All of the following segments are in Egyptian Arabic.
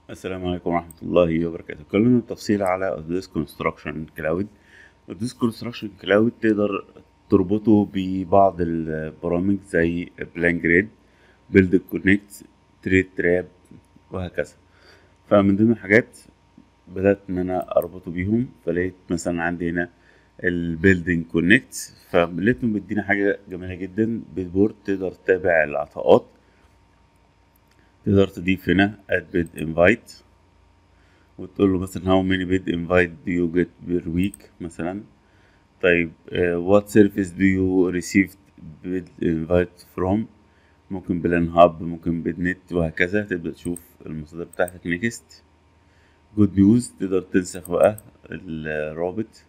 السلام عليكم ورحمة الله وبركاته اتكلمنا بالتفصيل على Autodesk Construction Cloud Autodesk Construction Cloud تقدر تربطه ببعض البرامج زي Plan Grid Build Connect Trade Trap وهكذا فمن ضمن الحاجات بدأت إن أنا أربطه بيهم فلقيت مثلا عندي هنا البيلدينج كونكت فلقيتهم بيدينا حاجة جميلة جدا بالبورد تقدر تتابع العطاءات تقدر تضيف هنا add bid invite وتقول له مثلا how many bid invite do you get per week مثلا طيب uh, what service do you receive bid invite from ممكن بلان هاب ممكن بيد نت وهكذا تبدأ تشوف المصادر بتاعتك نيكست جود نيوز تقدر تنسخ بقى الرابط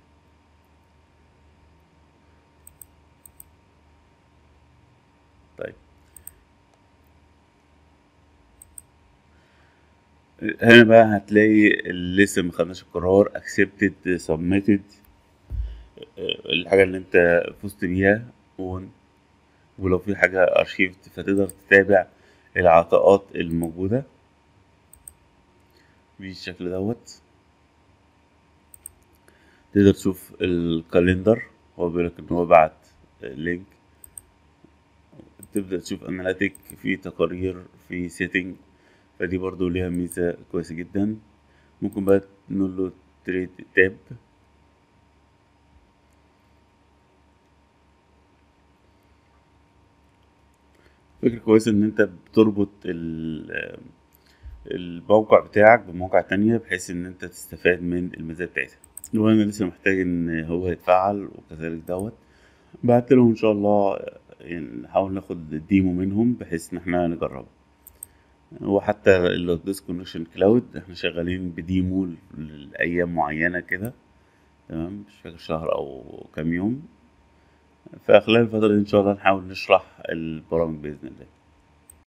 طيب هنا بقى هتلاقي اللي لسه مخدناش القرار accepted submitted الحاجة اللي انت فزت بيها اون ولو في حاجة ارشيفت فتقدر تتابع العطاءات الموجودة بالشكل دوت تقدر تشوف الكالندر هو بيقولك ان هو بعت لينك تبدأ تشوف اناليتيك في تقارير في سيتنج فدي برضو ليها ميزة كويسة جدا ممكن بقى نقول له تريد تاب فكرة كويسة إن أنت بتربط الموقع بتاعك بمواقع تانية بحيث إن أنت تستفاد من المزايا بتاعتها وأنا لسه محتاج إن هو يتفعل وكذلك دوت بعت لهم إن شاء الله يعني نحاول ناخد ديمو منهم بحيث إن احنا نجربه وحتى اللوتس كونكشن كلاود احنا شغالين بديمو لأيام معينة كده تمام مش فاكر شهر أو كام يوم فخلال الفترة دي إن شاء الله نحاول نشرح البرامج بإذن الله